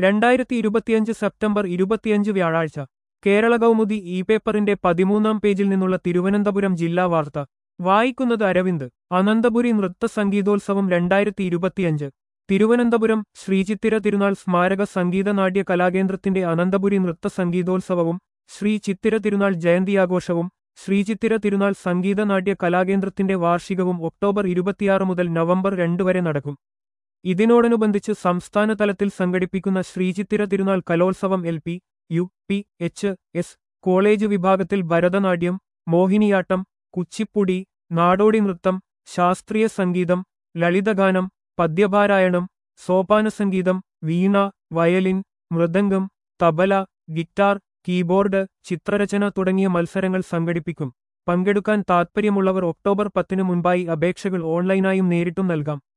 രണ്ടായിരത്തി ഇരുപത്തിയഞ്ച് സെപ്റ്റംബർ ഇരുപത്തിയഞ്ച് വ്യാഴാഴ്ച കേരള കൗമുദി ഇ പേപ്പറിന്റെ പതിമൂന്നാം പേജിൽ നിന്നുള്ള തിരുവനന്തപുരം ജില്ലാ വാർത്ത വായിക്കുന്നത് അരവിന്ദ് അനന്തപുരി നൃത്ത സംഗീതോത്സവം രണ്ടായിരത്തി ഇരുപത്തിയഞ്ച് തിരുവനന്തപുരം ശ്രീചിത്തിര തിരുനാൾ സ്മാരക സംഗീത നാട്യ കലാകേന്ദ്രത്തിന്റെ അനന്തപുരി നൃത്ത സംഗീതോത്സവവും ശ്രീ ചിത്തിര തിരുനാൾ ജയന്തിയാഘോഷവും ശ്രീചിത്തിര തിരുനാൾ സംഗീത നാട്യ കലാകേന്ദ്രത്തിന്റെ വാർഷികവും ഒക്ടോബർ ഇരുപത്തിയാറ് മുതൽ നവംബർ രണ്ട് വരെ നടക്കും ഇതിനോടനുബന്ധിച്ച് സംസ്ഥാന തലത്തിൽ സംഘടിപ്പിക്കുന്ന ശ്രീചിത്തിര തിരുനാൾ കലോത്സവം L P U P H S college വിഭാഗത്തിൽ ഭരതനാട്യം മോഹിനിയാട്ടം കുച്ചിപ്പുടി നാടോടി നൃത്തം ശാസ്ത്രീയ സംഗീതം ലളിതഗാനം പദ്യപാരായണം സോപാനസംഗീതം വീണ violin mridangam tabla guitar keyboard ചിത്രരചന തുടങ്ങിയ മത്സരങ്ങൾ സംഘടിപ്പിക്കും പങ്കെടുക്കാൻ താൽപ്പര്യമുള്ളവർ ഒക്ടോബർ പത്തിനു മുൻപായി അപേക്ഷകൾ ഓൺലൈനായും നേരിട്ടും നൽകാം